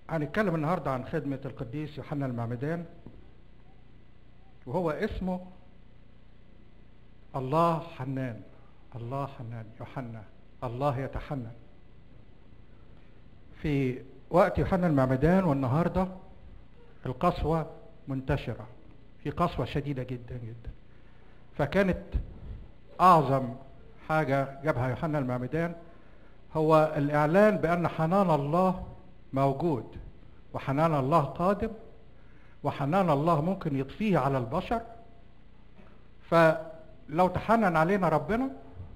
هنتكلم النهارده عن خدمة القديس يوحنا المعمدان وهو اسمه الله حنان الله حنان يوحنا الله يتحنن في وقت يوحنا المعمدان والنهارده القسوة منتشرة في قسوة شديدة جدا جدا فكانت أعظم حاجة جابها يوحنا المعمدان هو الإعلان بأن حنان الله موجود وحنان الله قادم وحنان الله ممكن يطفيه على البشر فلو تحنن علينا ربنا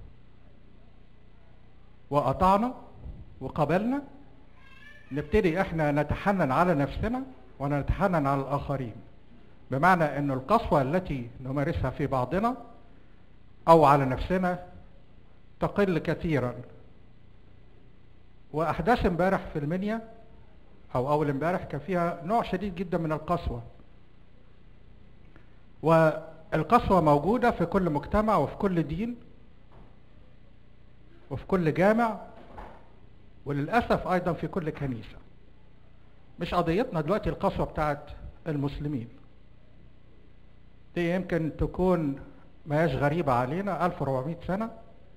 وأطعنا وقبلنا نبتدي احنا نتحنن على نفسنا ونتحنن على الآخرين بمعنى أن القسوة التي نمارسها في بعضنا أو على نفسنا تقل كثيرا وأحداث امبارح في المنيا أو أول امبارح كان فيها نوع شديد جدا من القسوة والقسوة موجودة في كل مجتمع وفي كل دين وفي كل جامع وللأسف أيضا في كل كنيسة مش قضيتنا دلوقتي القسوة بتاعت المسلمين دي يمكن تكون ما هيش غريبة علينا 1400 سنة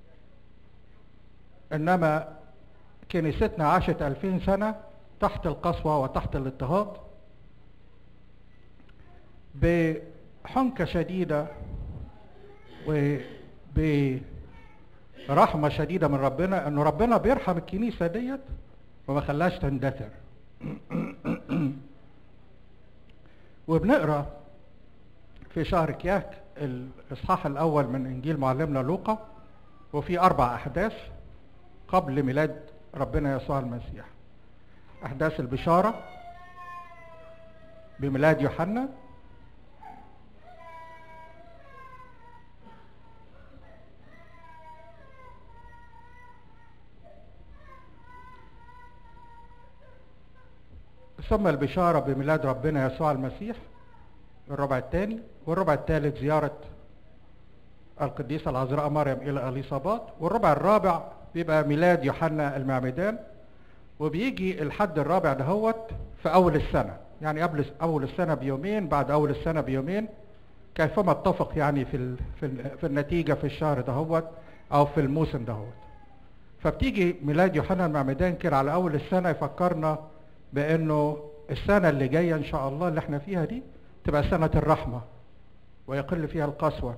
إنما كنيستنا عاشت 2000 سنة تحت القسوة وتحت الاضطهاد بحنكة شديدة وبرحمة شديدة من ربنا انه ربنا بيرحم الكنيسة ديت وما خلاش تندثر وبنقرا في شهر كياك الاصحاح الاول من انجيل معلمنا لوقا وفي اربع احداث قبل ميلاد ربنا يسوع المسيح احداث البشاره بميلاد يوحنا ثم البشاره بميلاد ربنا يسوع المسيح الربع الثاني والربع الثالث زياره القديسه العذراء مريم الى اليصابات والربع الرابع بيبقى ميلاد يوحنا المعمدان وبيجي الحد الرابع دهوت في اول السنه يعني قبل اول السنه بيومين بعد اول السنه بيومين كيفما اتفق يعني في ال في, ال في النتيجه في الشهر دهوت او في الموسم دهوت فبتيجي ميلاد يوحنا المعمدان كده على اول السنه يفكرنا بانه السنه اللي جايه ان شاء الله اللي احنا فيها دي تبقى سنه الرحمه ويقل فيها القسوه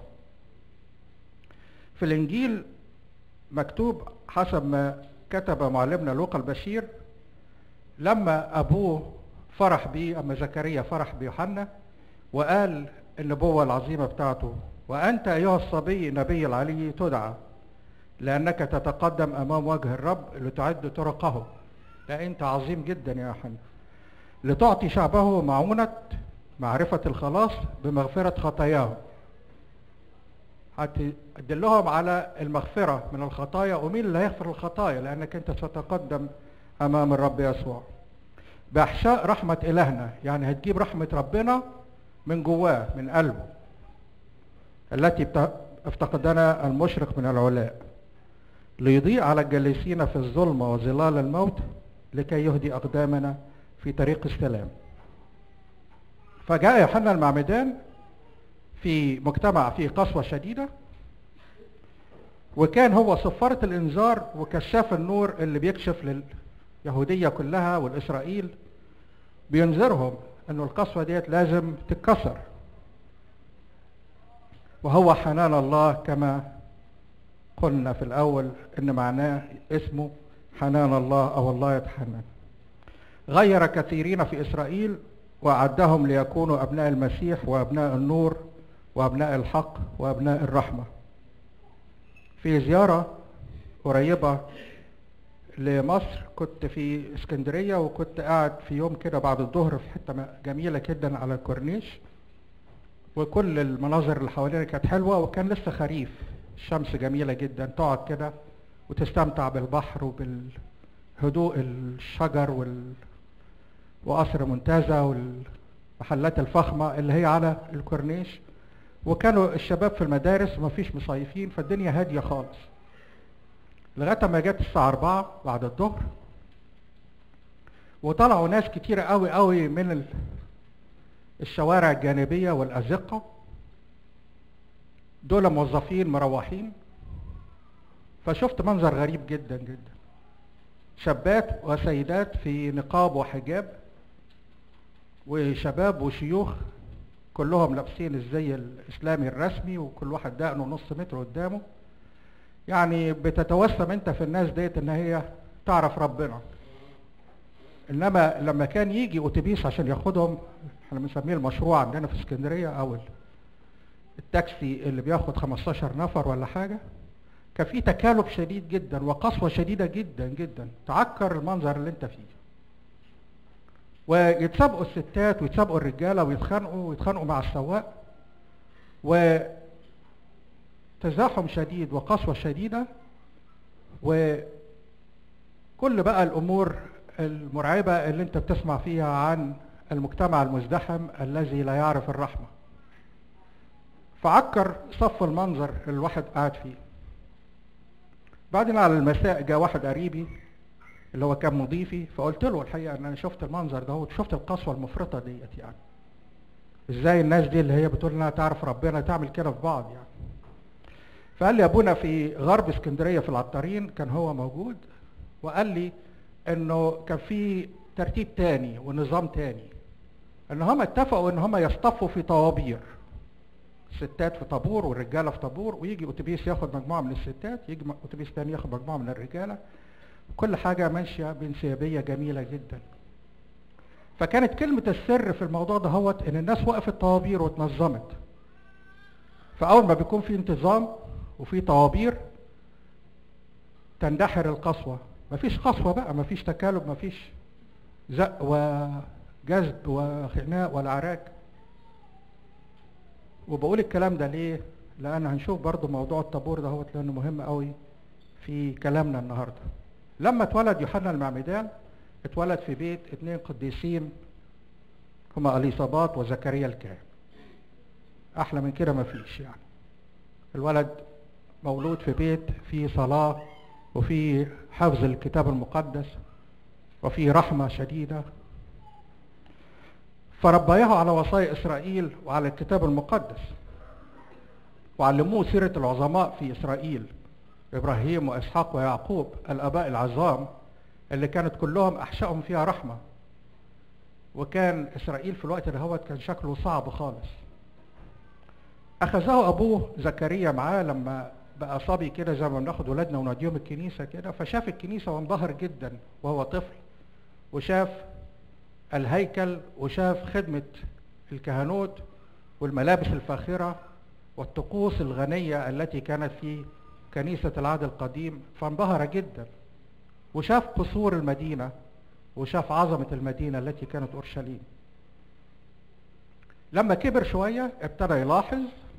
في الانجيل مكتوب حسب ما كتب معلمنا لوقا البشير لما ابوه فرح بيه اما زكريا فرح بيوحنا وقال النبوه العظيمه بتاعته وانت ايها الصبي نبي العلي تدعى لانك تتقدم امام وجه الرب لتعد طرقه لا انت عظيم جدا يا يوحنا لتعطي شعبه معونه معرفه الخلاص بمغفره خطاياهم هتدلهم على المغفرة من الخطايا ومين اللي هيغفر الخطايا لأنك أنت ستتقدم أمام الرب يسوع بإحشاء رحمة إلهنا يعني هتجيب رحمة ربنا من جواه من قلبه التي افتقدنا المشرق من العلاء ليضيء على الجالسين في الظلمة وظلال الموت لكي يهدي أقدامنا في طريق السلام فجاء يوحنا المعمدان في مجتمع فيه قسوة شديدة وكان هو صفارة الإنذار وكشاف النور اللي بيكشف لليهودية كلها والإسرائيل بينذرهم أنه القسوة ديت لازم تتكسر وهو حنان الله كما قلنا في الأول أن معناه اسمه حنان الله أو الله يتحنن غير كثيرين في إسرائيل وأعدهم ليكونوا أبناء المسيح وأبناء النور وابناء الحق وابناء الرحمه في زياره قريبه لمصر كنت في اسكندريه وكنت قاعد في يوم كده بعد الظهر في حته جميله جدا على الكورنيش وكل المناظر اللي حوالينا كانت حلوه وكان لسه خريف الشمس جميله جدا تقعد كده وتستمتع بالبحر وبالهدوء الشجر وال وقصر منتزه والمحلات الفخمه اللي هي على الكورنيش وكانوا الشباب في المدارس ما فيش مصيفين فالدنيا هاديه خالص لغايه ما جت الساعه 4 بعد الظهر وطلعوا ناس كتيرة قوي قوي من ال- الشوارع الجانبية والأزقة دول موظفين مروحين فشفت منظر غريب جدا جدا شابات وسيدات في نقاب وحجاب وشباب وشيوخ كلهم لابسين الزي الاسلامي الرسمي وكل واحد دقنه نص متر قدامه يعني بتتوسم انت في الناس ديت ان هي تعرف ربنا انما لما كان يجي اتوبيس عشان ياخدهم احنا بنسميه المشروع عندنا في اسكندريه او ال- التاكسي اللي بياخد 15 نفر ولا حاجه كان في تكالب شديد جدا وقسوه شديده جدا جدا تعكر المنظر اللي انت فيه ويتسابقوا الستات ويتسابقوا الرجاله ويتخانقوا ويتخانقوا مع السواق وتزاحم شديد وقسوه شديده وكل بقى الامور المرعبه اللي انت بتسمع فيها عن المجتمع المزدحم الذي لا يعرف الرحمه فعكر صف المنظر اللي الواحد قاعد فيه بعدين على المساء جاء واحد قريبي اللي هو كان مضيفي فقلت له الحقيقه ان انا شفت المنظر ده وشفت القسوه المفرطه ديت يعني ازاي الناس دي اللي هي بتقول انها تعرف ربنا تعمل كده في بعض يعني فقال لي ابونا في غرب اسكندريه في العطارين كان هو موجود وقال لي انه كان في ترتيب تاني ونظام تاني ان هم اتفقوا ان هم يصطفوا في طوابير الستات في طابور والرجاله في طابور ويجي اتوبيس ياخد مجموعه من الستات يجي م- اتوبيس تاني ياخد مجموعه من الرجاله كل حاجه ماشيه بانسيابيه جميله جدا فكانت كلمه السر في الموضوع ده هوت ان الناس وقفت طوابير واتنظمت فاول ما بيكون في انتظام وفي طوابير تندحر القسوه مفيش قسوه بقى مفيش تكالب مفيش زق وجذب وخناق ولا عراك وبقول الكلام ده ليه لان هنشوف برضو موضوع الطابور ده هو لانه مهم قوي في كلامنا النهارده لما اتولد يوحنا المعمدان اتولد في بيت اتنين قديسين هما اليصابات وزكريا الكاهن احلى من كده مفيش يعني الولد مولود في بيت فيه صلاه وفيه حفظ الكتاب المقدس وفيه رحمه شديده فربياه على وصايا اسرائيل وعلى الكتاب المقدس وعلموه سيره العظماء في اسرائيل ابراهيم واسحاق ويعقوب الاباء العظام اللي كانت كلهم احشائهم فيها رحمه وكان اسرائيل في الوقت دهوت كان شكله صعب خالص اخذه ابوه زكريا معاه لما بقى صبي كده زي ما بناخد ولادنا ونوديهم الكنيسه كده فشاف الكنيسه وانبهر جدا وهو طفل وشاف الهيكل وشاف خدمه الكهنوت والملابس الفاخره والطقوس الغنيه التي كانت في كنيسه العهد القديم فانبهر جدا وشاف قصور المدينه وشاف عظمه المدينه التي كانت اورشليم لما كبر شويه ابتدى يلاحظ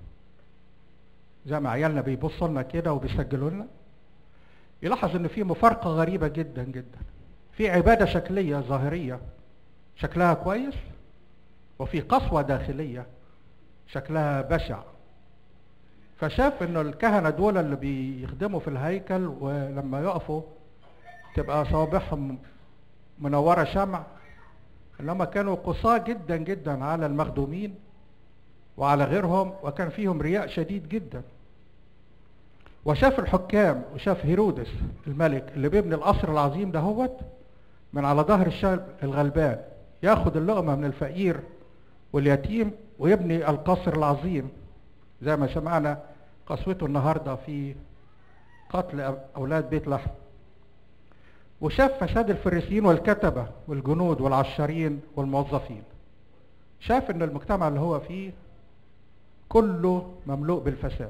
زي ما عيالنا بيبصوا لنا كده وبيسجلوا لنا يلاحظ ان في مفارقه غريبه جدا جدا في عباده شكليه ظاهريه شكلها كويس وفي قسوه داخليه شكلها بشع فشاف انه الكهنه دول اللي بيخدموا في الهيكل ولما يقفوا تبقى صوابعهم منوره شمع انما كانوا قساة جدا جدا على المخدومين وعلى غيرهم وكان فيهم رياء شديد جدا وشاف الحكام وشاف هيرودس الملك اللي بيبني القصر العظيم ده هوت من على ظهر الشعب الغلبان ياخد اللقمه من الفقير واليتيم ويبني القصر العظيم زي ما سمعنا قسوته النهارده في قتل اولاد بيت لحم وشاف فساد الفريسيين والكتبه والجنود والعشارين والموظفين شاف ان المجتمع اللي هو فيه كله مملوء بالفساد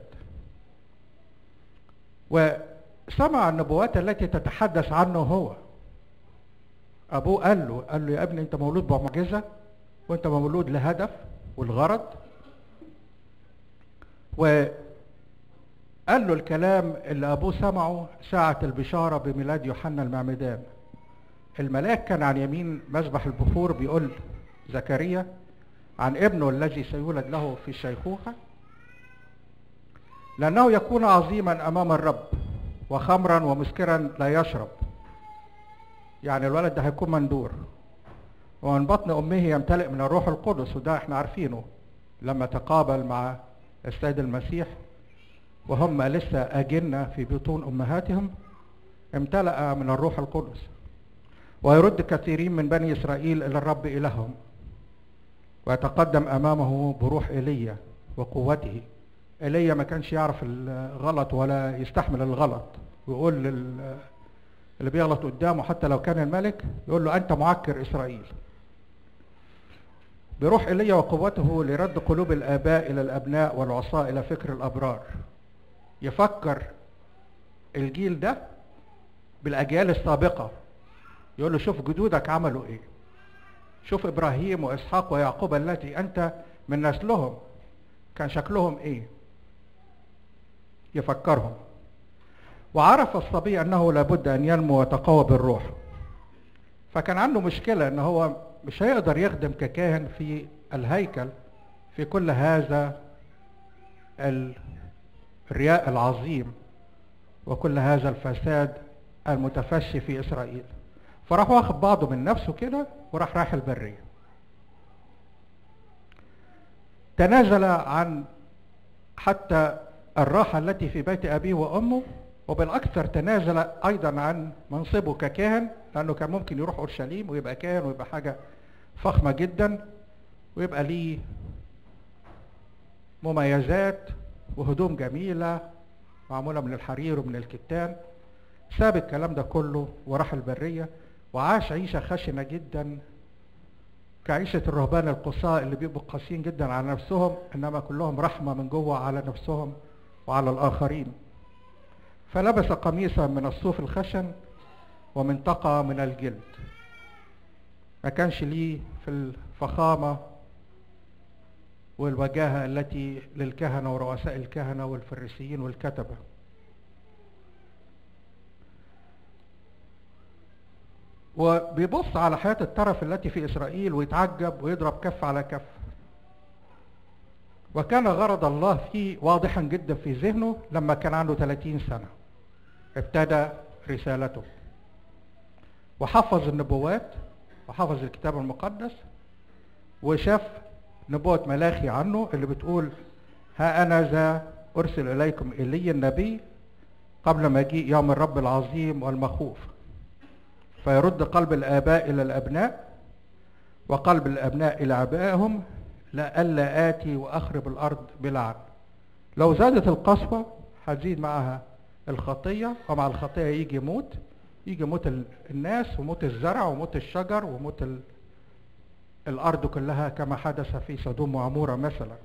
وسمع النبوات التي تتحدث عنه هو ابوه قال له قال له يا ابني انت مولود بمعجزه وانت مولود لهدف والغرض وقال له الكلام اللي ابوه سمعه ساعه البشاره بميلاد يوحنا المعمدان الملاك كان عن يمين مذبح البخور بيقول زكريا عن ابنه الذي سيولد له في الشيخوخه لانه يكون عظيما امام الرب وخمرا ومسكرا لا يشرب يعني الولد ده هيكون مندور ومن بطن أمه يمتلئ من الروح القدس وده احنا عارفينه لما تقابل مع السيد المسيح وهم لسه أجنة في بطون أمهاتهم امتلأ من الروح القدس ويرد كثيرين من بني إسرائيل إلى الرب إلههم ويتقدم أمامه بروح إيليا وقوته ايليا ما كانش يعرف الغلط ولا يستحمل الغلط ويقول لل- اللي بيغلط قدامه حتى لو كان الملك يقول له انت معكر اسرائيل بروح ايليا وقوته لرد قلوب الاباء الى الابناء والعصاة الى فكر الابرار يفكر الجيل ده بالاجيال السابقه يقول له شوف جدودك عملوا ايه شوف ابراهيم واسحاق ويعقوب التي انت من نسلهم كان شكلهم ايه يفكرهم وعرف الصبي انه لابد ان ينمو ويتقوى بالروح فكان عنده مشكله ان هو مش هيقدر يخدم ككاهن في الهيكل في كل هذا ال- الرياء العظيم وكل هذا الفساد المتفشي في اسرائيل فراح واخد بعضه من نفسه كده وراح رايح البريه تنازل عن حتى الراحة التي في بيت أبيه وأمه وبالأكثر تنازل أيضا عن منصبه ككاهن لأنه كان ممكن يروح أورشليم ويبقى كاهن ويبقى حاجة فخمة جدا ويبقى ليه مميزات وهدوم جميلة معمولة من الحرير ومن الكتان ساب الكلام ده كله وراح البرية وعاش عيشة خشنة جدا كعيشة الرهبان القصاء اللي بيبقوا قاسيين جدا على نفسهم إنما كلهم رحمة من جوه على نفسهم وعلى الآخرين فلبس قميصا من الصوف الخشن ومنطقة من الجلد ما كانش ليه في الفخامة والوجاهة التي للكهنة ورؤساء الكهنة والفريسيين والكتبة وبيبص على حياة الترف التي في إسرائيل ويتعجب ويضرب كف على كف وكان غرض الله فيه واضحا جدا في ذهنه لما كان عنده 30 سنة ابتدى رسالته وحفظ النبوات وحفظ الكتاب المقدس وشاف نبوة ملاخي عنه اللي بتقول ها أنا ذا أرسل إليكم إيليا النبي قبل مجيء يوم الرب العظيم والمخوف فيرد قلب الآباء إلى الأبناء وقلب الأبناء إلى آبائهم لئلا آتي وأخرب الأرض بلعن لو زادت القسوة هتزيد معها الخطية ومع الخطية يجي موت يجي موت ال- الناس وموت الزرع وموت الشجر وموت ال- الأرض كلها كما حدث في سدوم وعمورة مثلا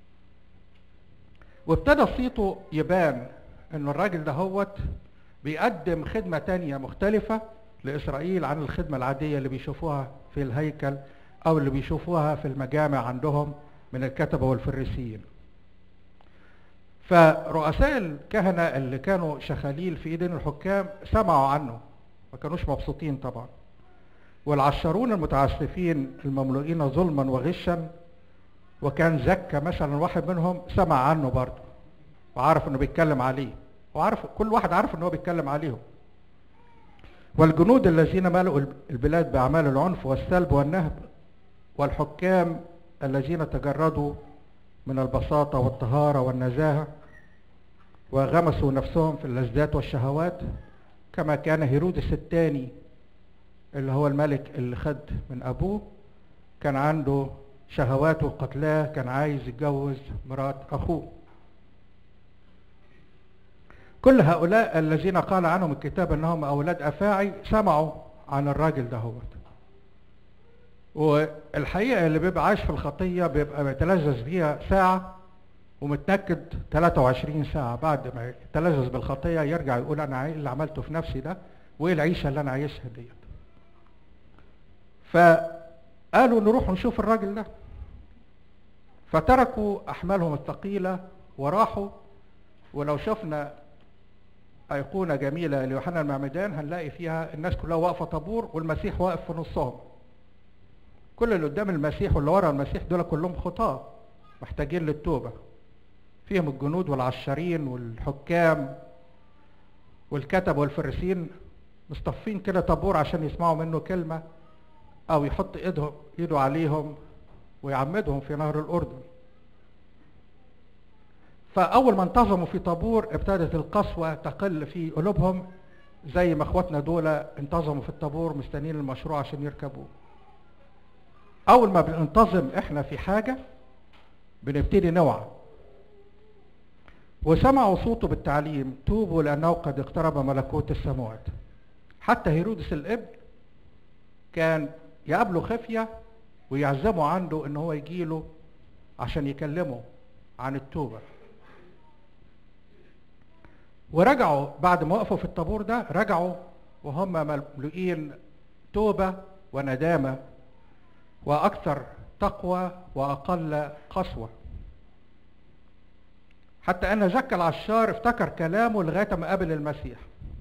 وابتدى صيته يبان ان الراجل ده هوت بيقدم خدمة تانية مختلفة لإسرائيل عن الخدمة العادية اللي بيشوفوها في الهيكل أو اللي بيشوفوها في المجامع عندهم من الكتبة والفريسيين فرؤساء الكهنة اللي كانوا شخاليل في ايدين الحكام سمعوا عنه ما كانوش مبسوطين طبعا والعشرون المتعسفين المملوئين ظلما وغشا وكان زكى مثلا واحد منهم سمع عنه برضه وعارف انه بيتكلم عليه وعارف كل واحد عارف انه هو بيتكلم عليهم والجنود الذين ملؤوا البلاد باعمال العنف والسلب والنهب والحكام الذين تجردوا من البساطة والطهارة والنزاهة وغمسوا نفسهم في اللذات والشهوات كما كان هيرودس الثاني اللي هو الملك اللي خد من أبوه كان عنده شهوات وقتلاه كان عايز يتجوز مرات أخوه كل هؤلاء الذين قال عنهم الكتاب انهم اولاد افاعي سمعوا عن الراجل ده هو والحقيقه اللي بيبقى عايش في الخطيه بيبقى بيتلذذ بيها ساعه ومتنكد 23 ساعه بعد ما يتلذذ بالخطيه يرجع يقول انا ايه اللي عملته في نفسي ده وايه العيشه اللي انا عايشها ديت فقالوا نروح نشوف الراجل ده فتركوا احمالهم الثقيله وراحوا ولو شفنا أيقونة جميلة ليوحنا المعمدان هنلاقي فيها الناس كلها واقفة طابور والمسيح واقف في نصهم كل اللي قدام المسيح واللي ورا المسيح دول كلهم خطاة محتاجين للتوبة فيهم الجنود والعشارين والحكام والكتب والفريسين مصطفين كده طابور عشان يسمعوا منه كلمة او يحط ايده ايده عليهم ويعمدهم في نهر الاردن فاول ما انتظموا في طابور ابتدت القسوه تقل في قلوبهم زي ما اخواتنا دول انتظموا في الطابور مستنيين المشروع عشان يركبوه اول ما بننتظم احنا في حاجه بنبتدي نوعى وسمعوا صوته بالتعليم توبوا لانه قد اقترب ملكوت السماوات حتى هيرودس الابن كان يقابله خفيه ويعزموا عنده ان هو يجيله عشان يكلمه عن التوبه ورجعوا بعد ما وقفوا في الطابور ده رجعوا وهم مملوئين توبه وندامه واكثر تقوى واقل قسوه حتى ان زكى العشار افتكر كلامه لغايه ما قابل المسيح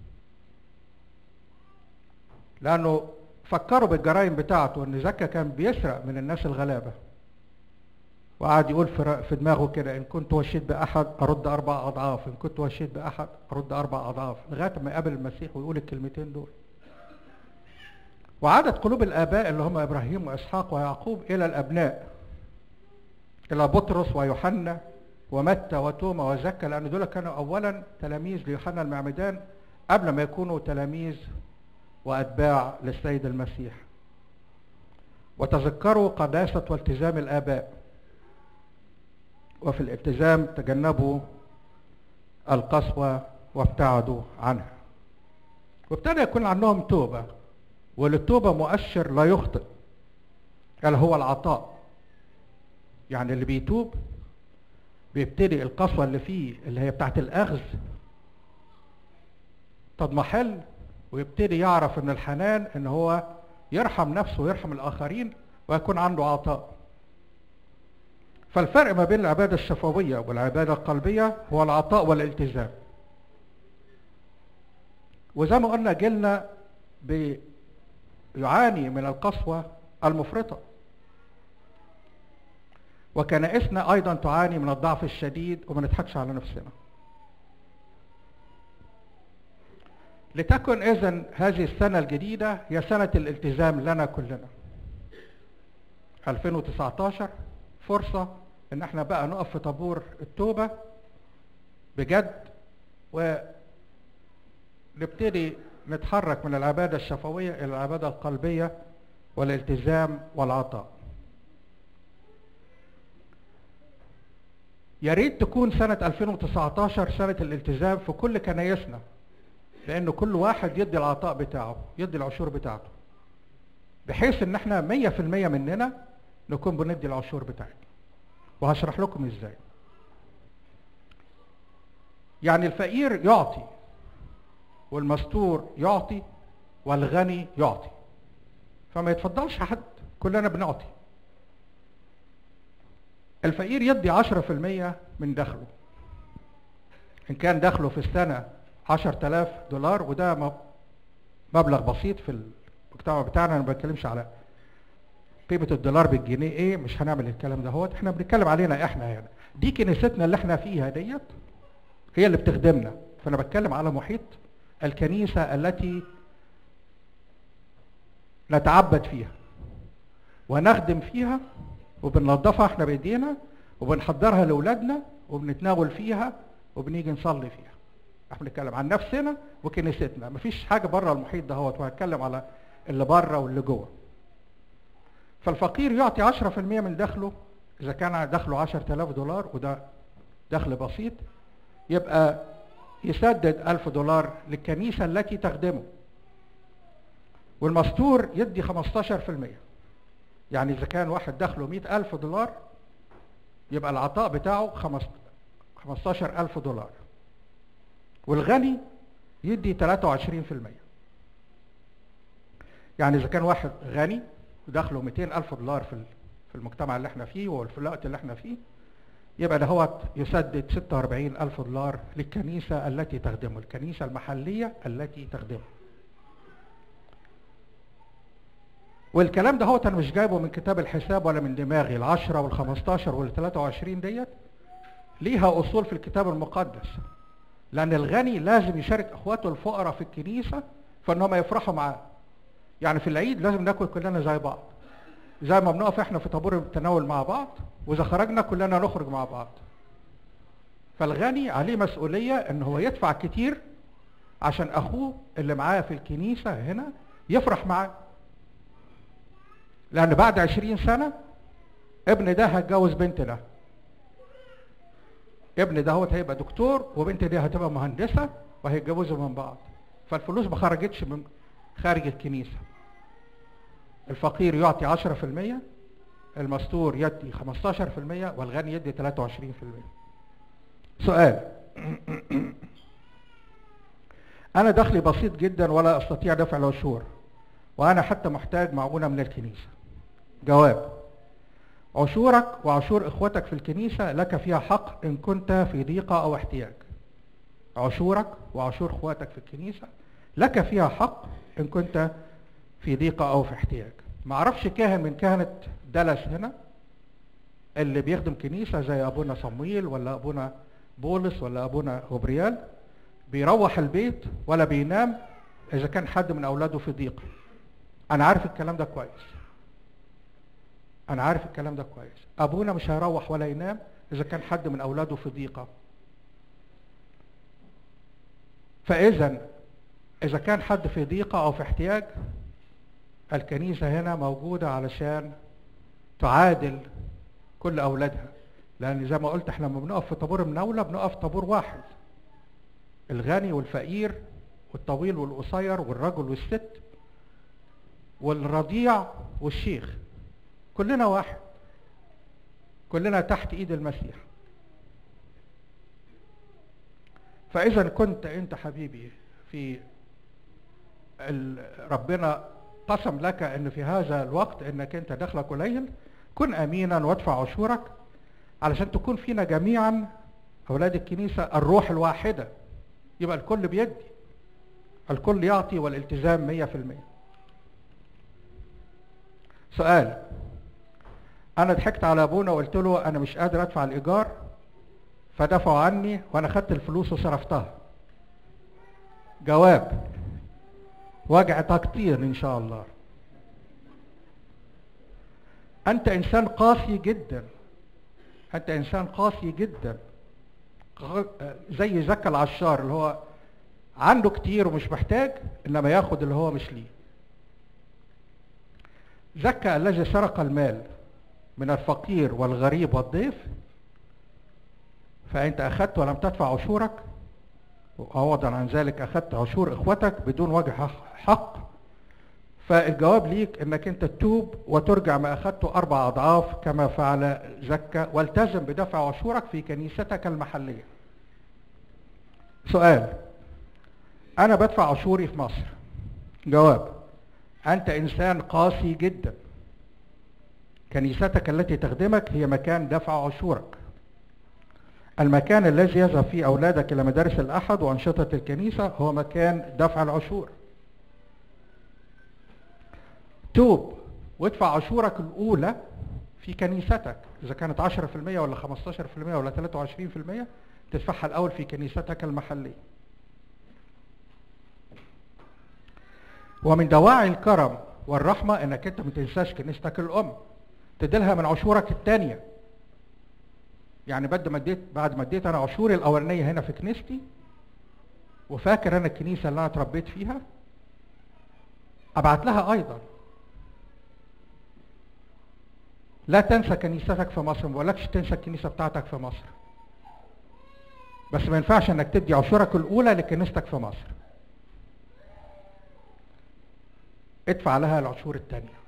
لانه فكروا بالجرائم بتاعته ان زكى كان بيسرق من الناس الغلابه وقعد يقول في في دماغه كده ان كنت وشيت باحد ارد اربع اضعاف ان كنت وشيت باحد ارد اربع اضعاف لغايه ما يقابل المسيح ويقول الكلمتين دول وعادت قلوب الاباء اللي هم ابراهيم واسحاق ويعقوب الى الابناء الى بطرس ويوحنا ومتى وتوما وزكا لان دول كانوا اولا تلاميذ ليوحنا المعمدان قبل ما يكونوا تلاميذ واتباع للسيد المسيح وتذكروا قداسه والتزام الاباء وفي الالتزام تجنبوا القسوه وابتعدوا عنها وابتدى يكون عندهم توبه وللتوبه مؤشر لا يخطئ الا هو العطاء يعني اللي بيتوب بيبتدي القسوه اللي فيه اللي هي بتاعت الاخذ تضمحل ويبتدي يعرف ان الحنان ان هو يرحم نفسه ويرحم الاخرين ويكون عنده عطاء فالفرق ما بين العباده الشفويه والعباده القلبيه هو العطاء والالتزام وزي ما قلنا جيلنا بيعاني من القسوه المفرطه وكنائسنا ايضا تعاني من الضعف الشديد وما نضحكش على نفسنا لتكن اذا هذه السنه الجديده هي سنه الالتزام لنا كلنا 2019 فرصه ان احنا بقى نقف في طابور التوبه بجد ونبتدي نتحرك من العباده الشفويه الى العباده القلبيه والالتزام والعطاء يا ريت تكون سنة 2019 سنة الالتزام في كل كنايسنا لأن كل واحد يدي العطاء بتاعه يدي العشور بتاعته بحيث إن احنا 100% مننا نكون بندي العشور بتاعتنا وهشرح لكم ازاي يعني الفقير يعطي والمستور يعطي والغني يعطي فما يتفضلش حد كلنا بنعطي الفقير يدي 10% من دخله إن كان دخله في السنة 10000 دولار وده مبلغ بسيط في المجتمع بتاعنا أنا ما بتكلمش على قيمة الدولار بالجنيه إيه مش هنعمل الكلام ده هو إحنا بنتكلم علينا إحنا يعني دي كنيستنا اللي إحنا فيها ديت هي اللي بتخدمنا فأنا بتكلم على محيط الكنيسة التي نتعبد فيها ونخدم فيها وبننظفها احنا بايدينا وبنحضرها لاولادنا وبنتناول فيها وبنيجي نصلي فيها احنا بنتكلم عن نفسنا وكنيستنا مفيش حاجه بره المحيط ده هو وهتكلم على اللي بره واللي جوه فالفقير يعطي 10% من دخله اذا كان دخله 10000 دولار وده دخل بسيط يبقى يسدد 1000 دولار للكنيسه التي تخدمه والمستور يدي 15% يعني إذا كان واحد دخله مئة ألف دولار يبقى العطاء بتاعه خمستاشر ألف دولار والغني يدي تلاتة وعشرين في المية يعني إذا كان واحد غني ودخله مئتين ألف دولار في في المجتمع اللي احنا فيه وفي الوقت اللي احنا فيه يبقى ده هو يسدد 46 ألف دولار للكنيسة التي تخدمه الكنيسة المحلية التي تخدمه والكلام ده هو انا مش جايبه من كتاب الحساب ولا من دماغي العشرة والخمستاشر والتلاتة وعشرين ديت ليها اصول في الكتاب المقدس لان الغني لازم يشارك اخواته الفقراء في الكنيسة فانهم يفرحوا معاه يعني في العيد لازم ناكل كلنا زي بعض زي ما بنقف احنا في طابور التناول مع بعض واذا خرجنا كلنا نخرج مع بعض فالغني عليه مسؤولية ان هو يدفع كتير عشان اخوه اللي معاه في الكنيسة هنا يفرح معاه لان بعد عشرين سنة ابن ده هيتجوز بنت ده ابن ده هو هيبقى دكتور وبنت دي هتبقى مهندسة وهيتجوزوا من بعض فالفلوس ما خرجتش من خارج الكنيسة الفقير يعطي عشرة في المية المستور يدي خمستاشر في المية والغني يدي تلاتة وعشرين في المية سؤال أنا دخلي بسيط جدا ولا أستطيع دفع العشور وأنا حتى محتاج معونة من الكنيسة جواب عشورك وعشور إخوتك في الكنيسة لك فيها حق إن كنت في ضيقة أو احتياج عشورك وعشور إخواتك في الكنيسة لك فيها حق إن كنت في ضيقة أو في احتياج ما أعرفش كاهن من كهنة دلس هنا اللي بيخدم كنيسة زي أبونا صمويل ولا أبونا بولس ولا أبونا غبريال بيروح البيت ولا بينام إذا كان حد من أولاده في ضيق أنا عارف الكلام ده كويس أنا عارف الكلام ده كويس أبونا مش هيروح ولا ينام إذا كان حد من أولاده في ضيقة فإذا إذا كان حد في ضيقة أو في احتياج الكنيسة هنا موجودة علشان تعادل كل أولادها لأن زي ما قلت احنا لما بنقف في طابور مناولة بنقف طابور واحد الغني والفقير والطويل والقصير والرجل والست والرضيع والشيخ كلنا واحد كلنا تحت ايد المسيح فاذا كنت انت حبيبي في ربنا قسم لك ان في هذا الوقت انك انت دخلك قليل كن امينا وادفع عشورك علشان تكون فينا جميعا اولاد الكنيسه الروح الواحده يبقى الكل بيدي الكل يعطي والالتزام مية في المية سؤال انا ضحكت على ابونا وقلت له انا مش قادر ادفع الايجار فدفعوا عني وانا خدت الفلوس وصرفتها جواب وجع تقطير ان شاء الله انت انسان قاسي جدا انت انسان قاسي جدا زي زكا العشار اللي هو عنده كتير ومش محتاج انما ياخد اللي هو مش ليه زكا الذي سرق المال من الفقير والغريب والضيف فانت اخذت ولم تدفع عشورك وعوضا عن ذلك اخذت عشور اخوتك بدون وجه حق فالجواب ليك انك انت تتوب وترجع ما اخذته اربع اضعاف كما فعل زكا والتزم بدفع عشورك في كنيستك المحليه سؤال انا بدفع عشوري في مصر جواب انت انسان قاسي جدا كنيستك التي تخدمك هي مكان دفع عشورك المكان الذي يذهب فيه أولادك إلى مدارس الأحد وأنشطة الكنيسة هو مكان دفع العشور توب وادفع عشورك الأولى في كنيستك إذا كانت 10% ولا 15% ولا 23% تدفعها الأول في كنيستك المحلية ومن دواعي الكرم والرحمة انك انت ما تنساش كنيستك الام تديلها من عشورك الثانية يعني بعد ما اديت بعد ما اديت انا عشوري الاولانية هنا في كنيستي وفاكر انا الكنيسة اللي انا اتربيت فيها ابعت لها ايضا لا تنسى كنيستك في مصر ما بقولكش تنسى الكنيسة بتاعتك في مصر بس ما ينفعش انك تدي عشورك الاولى لكنيستك في مصر ادفع لها العشور الثانية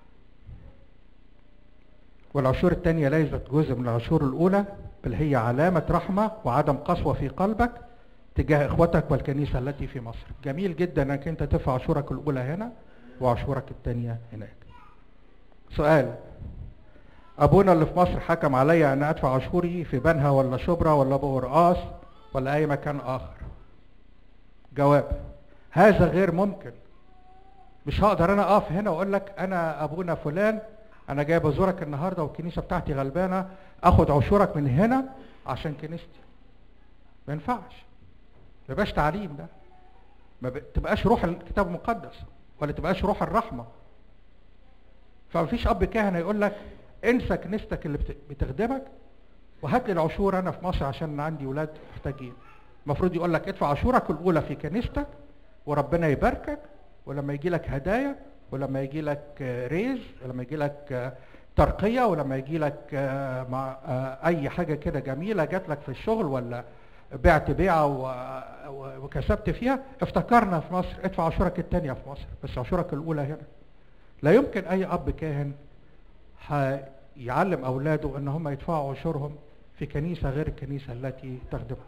والعشور الثانية ليست جزء من العشور الأولى بل هي علامة رحمة وعدم قسوة في قلبك تجاه إخوتك والكنيسة التي في مصر جميل جدا أنك أنت تدفع عشورك الأولى هنا وعشورك الثانية هناك سؤال أبونا اللي في مصر حكم عليا أن أدفع عشوري في بنها ولا شبرا ولا بورقاص ولا أي مكان آخر جواب هذا غير ممكن مش هقدر انا اقف هنا واقول لك انا ابونا فلان انا جاي بزورك النهارده والكنيسه بتاعتي غلبانه اخد عشورك من هنا عشان كنيستي ما ينفعش ما يبقاش تعليم ده ما ب... تبقاش روح الكتاب المقدس ولا تبقاش روح الرحمه فمفيش اب كاهن يقول لك انسى كنيستك اللي بت- بتخدمك وهات لي العشور انا في مصر عشان عندي ولاد محتاجين المفروض يقول لك ادفع عشورك الاولى في كنيستك وربنا يباركك ولما يجي لك هدايا ولما يجي لك آه، ريز ولما يجي لك آه، ترقيه ولما يجي لك آه، مع آه، اي حاجه كده جميله جات لك في الشغل ولا بعت بيعه و- و- وكسبت فيها افتكرنا في مصر ادفع عشورك الثانيه في مصر بس عشورك الاولى هنا لا يمكن اي اب كاهن هيعلم اولاده ان هم يدفعوا عشورهم في كنيسه غير الكنيسه التي تخدمها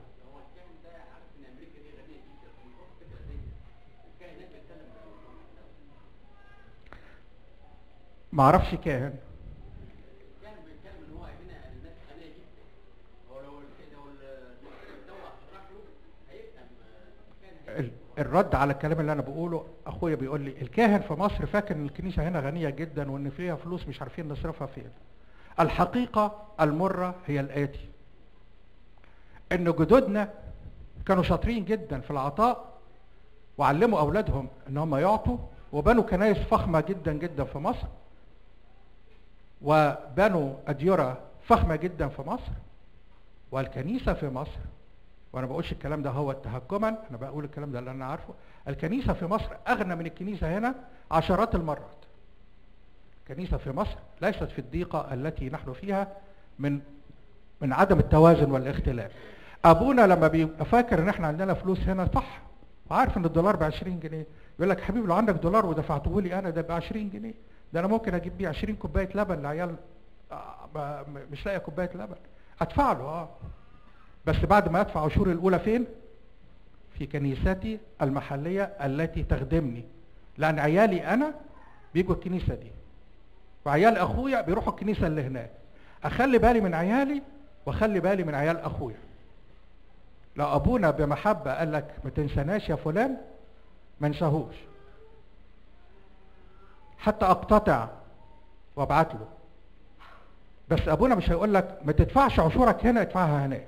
ما اعرفش كاهن يعني بيتكلم ان هو هنا الناس غنيه جدا هو لو ال- لو ال- الدوله هتشرح له هيفهم آه، كان ال- الرد على الكلام اللي انا بقوله اخويا بيقول لي الكاهن في مصر فاكر ان الكنيسه هنا غنيه جدا وان فيها فلوس مش عارفين نصرفها فين الحقيقه المره هي الاتي ان جدودنا كانوا شاطرين جدا في العطاء وعلموا اولادهم ان هم يعطوا وبنوا كنائس فخمه جدا جدا في مصر وبنوا اديره فخمه جدا في مصر والكنيسه في مصر وانا ما بقولش الكلام ده هو تهكما انا بقول الكلام ده اللي انا عارفه الكنيسه في مصر اغنى من الكنيسه هنا عشرات المرات الكنيسه في مصر ليست في الضيقه التي نحن فيها من من عدم التوازن والاختلاف ابونا لما بيبقى فاكر ان احنا عندنا فلوس هنا صح وعارف ان الدولار ب 20 جنيه يقول لك حبيبي لو عندك دولار ودفعته لي انا ده ب 20 جنيه ده انا ممكن اجيب بيه 20 كوبايه لبن لعيال آه، ما- ما- مش لاقيه كوبايه لبن ادفع له اه بس بعد ما ادفع عشوري الاولى فين في كنيستي المحليه التي تخدمني لان عيالي انا بيجوا الكنيسه دي وعيال اخويا بيروحوا الكنيسه اللي هناك اخلي بالي من عيالي واخلي بالي من عيال اخويا لو ابونا بمحبه قال لك ما تنساناش يا فلان ما انساهوش حتى اقتطع وابعت له بس ابونا مش هيقول لك ما تدفعش عشورك هنا ادفعها هناك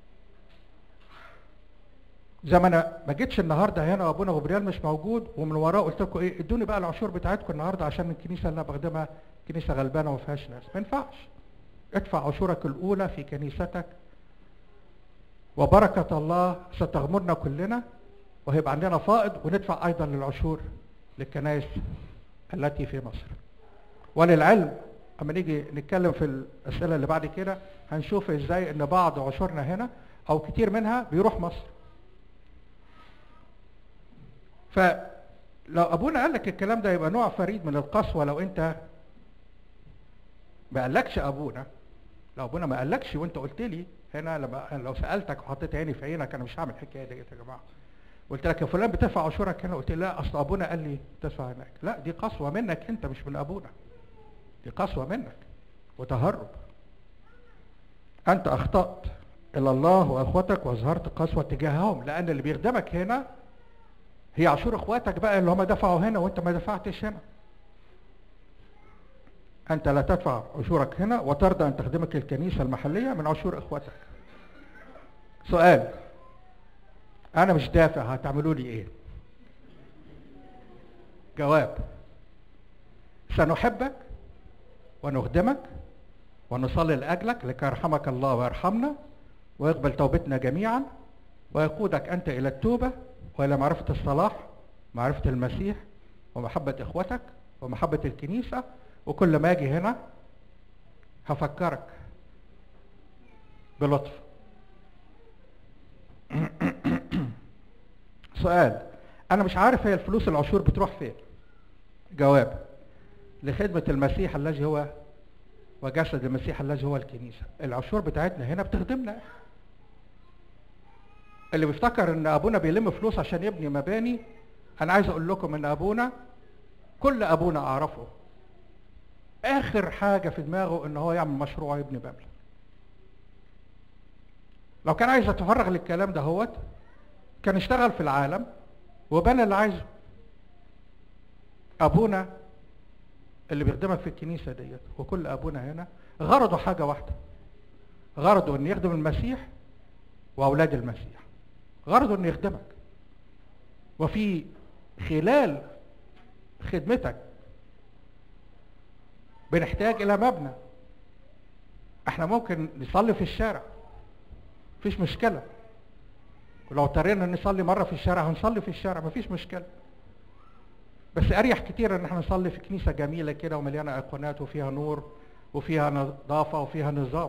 زي ما انا ما جيتش النهارده هنا وابونا غبريال مش موجود ومن وراه قلت لكم ايه ادوني بقى العشور بتاعتكم النهارده عشان الكنيسه اللي انا بخدمها كنيسه غلبانه وما فيهاش ناس ما ينفعش ادفع عشورك الاولى في كنيستك وبركه الله ستغمرنا كلنا وهيبقى عندنا فائض وندفع ايضا للعشور للكنائس التي في مصر وللعلم اما نيجي نتكلم في الاسئله اللي بعد كده هنشوف ازاي ان بعض عشورنا هنا او كتير منها بيروح مصر فلو ابونا قال لك الكلام ده يبقى نوع فريد من القسوه لو انت ما قالكش ابونا لو ابونا ما قالكش وانت قلت لي هنا لما لو سالتك وحطيت عيني في عينك انا مش هعمل الحكايه دي يا جماعه قلت لك يا فلان بتدفع عشورك هنا قلت لي لا اصل ابونا قال لي تدفع هناك لا دي قسوه منك انت مش من ابونا دي قسوه منك وتهرب انت اخطات الى الله واخوتك واظهرت قسوه تجاههم لان اللي بيخدمك هنا هي عشور اخواتك بقى اللي هم دفعوا هنا وانت ما دفعتش هنا انت لا تدفع عشورك هنا وترضى ان تخدمك الكنيسه المحليه من عشور اخواتك سؤال انا مش دافع هتعملوا لي ايه جواب سنحبك ونخدمك ونصلي لاجلك لكي يرحمك الله ويرحمنا ويقبل توبتنا جميعا ويقودك انت الى التوبه والى معرفه الصلاح معرفه المسيح ومحبه اخوتك ومحبه الكنيسه وكل ما اجي هنا هفكرك بلطف سؤال انا مش عارف هي الفلوس العشور بتروح فين جواب لخدمة المسيح الذي هو وجسد المسيح الذي هو الكنيسة العشور بتاعتنا هنا بتخدمنا اللي بيفتكر ان ابونا بيلم فلوس عشان يبني مباني انا عايز اقول لكم ان ابونا كل ابونا اعرفه اخر حاجة في دماغه ان هو يعمل مشروع يبني بابل لو كان عايز يتفرغ للكلام ده هوت كان اشتغل في العالم وبنى اللي عايزه ابونا اللي بيخدمك في الكنيسه ديت وكل ابونا هنا غرضه حاجه واحده غرضه ان يخدم المسيح واولاد المسيح غرضه انه يخدمك وفي خلال خدمتك بنحتاج الى مبنى احنا ممكن نصلي في الشارع مفيش مشكله ولو اضطرينا نصلي مره في الشارع هنصلي في الشارع مفيش مشكله بس اريح كتير ان احنا نصلي في كنيسه جميله كده ومليانه ايقونات وفيها نور وفيها نظافه وفيها نظام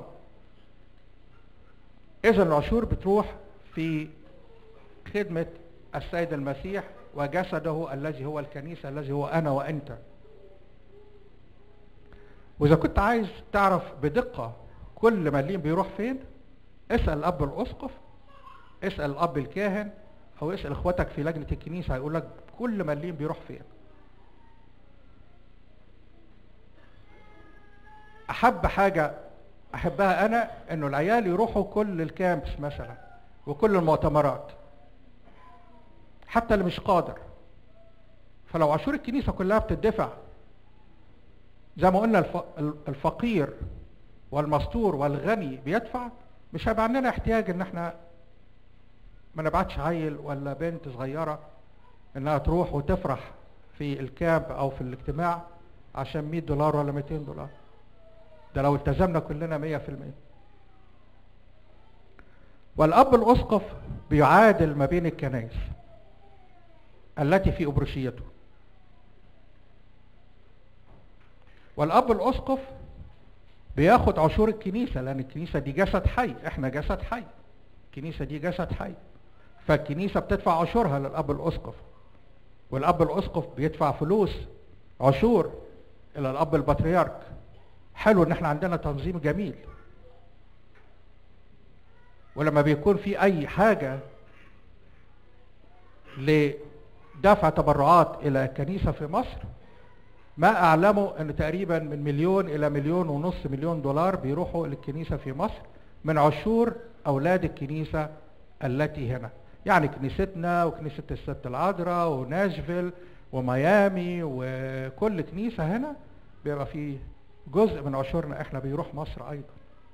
اذا العشور بتروح في خدمه السيد المسيح وجسده الذي هو الكنيسه الذي هو انا وانت واذا كنت عايز تعرف بدقه كل مليم بيروح فين اسال الاب الاسقف اسال الاب الكاهن او اسال اخواتك في لجنه الكنيسه هيقول لك كل مليم بيروح فين احب حاجه احبها انا انه العيال يروحوا كل الكامبس مثلا وكل المؤتمرات حتى اللي مش قادر فلو عشور الكنيسه كلها بتدفع زي ما قلنا الفقير والمستور والغني بيدفع مش هيبقى عندنا احتياج ان احنا ما نبعتش عيل ولا بنت صغيره انها تروح وتفرح في الكامب او في الاجتماع عشان 100 دولار ولا 200 دولار ده لو التزمنا كلنا 100% والاب الاسقف بيعادل ما بين الكنائس التي في ابروشيته والاب الاسقف بياخد عشور الكنيسه لان الكنيسه دي جسد حي احنا جسد حي الكنيسه دي جسد حي فالكنيسه بتدفع عشورها للاب الاسقف والاب الاسقف بيدفع فلوس عشور الى الاب البطريرك حلو ان احنا عندنا تنظيم جميل ولما بيكون في اي حاجه لدفع تبرعات الى كنيسه في مصر ما اعلمه ان تقريبا من مليون الى مليون ونص مليون دولار بيروحوا للكنيسه في مصر من عشور اولاد الكنيسه التي هنا يعني كنيستنا وكنيسه الست العذراء وناشفيل وميامي وكل كنيسه هنا بيبقى فيه جزء من عشورنا احنا بيروح مصر ايضا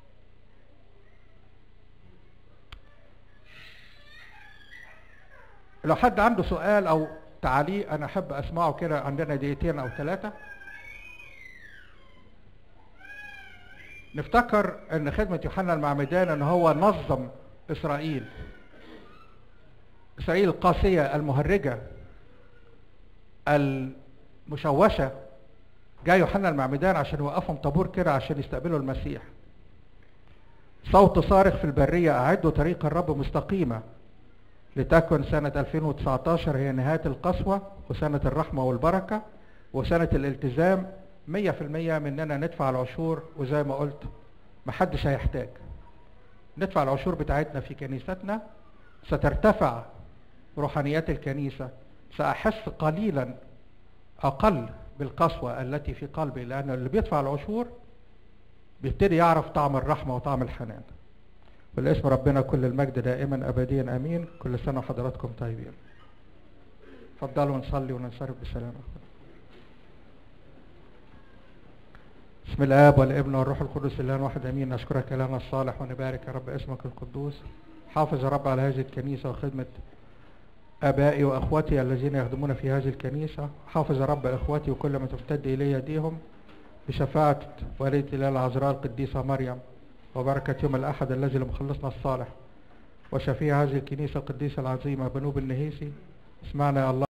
لو حد عنده سؤال او تعليق انا احب اسمعه كده عندنا دقيقتين او ثلاثة نفتكر ان خدمة يوحنا المعمدان ان هو نظم اسرائيل اسرائيل القاسية المهرجة المشوشة جاء يوحنا المعمدان عشان يوقفهم طابور كده عشان يستقبلوا المسيح صوت صارخ في البرية أعدوا طريق الرب مستقيمة لتكن سنة 2019 هي نهاية القسوة وسنة الرحمة والبركة وسنة الالتزام 100% مننا ندفع العشور وزي ما قلت محدش هيحتاج ندفع العشور بتاعتنا في كنيستنا سترتفع روحانيات الكنيسة سأحس قليلا أقل بالقسوة التي في قلبي لأن اللي بيدفع العشور بيبتدي يعرف طعم الرحمة وطعم الحنان والاسم ربنا كل المجد دائما أبديا أمين كل سنة وحضراتكم طيبين اتفضلوا نصلي وننصرف بسلام بسم الآب والابن والروح القدس الآن واحد أمين نشكرك إلهنا الصالح ونبارك يا رب اسمك القدوس حافظ يا رب على هذه الكنيسة وخدمة آبائي وأخوتي الذين يخدمون في هذه الكنيسة حافظ يا رب إخوتي وكل ما تمتد إلي يديهم بشفاعة والدة الله العذراء القديسة مريم وبركة يوم الأحد الذي لمخلصنا الصالح وشفيع هذه الكنيسة القديسة العظيمة بنوب النهيسي اسمعنا يا الله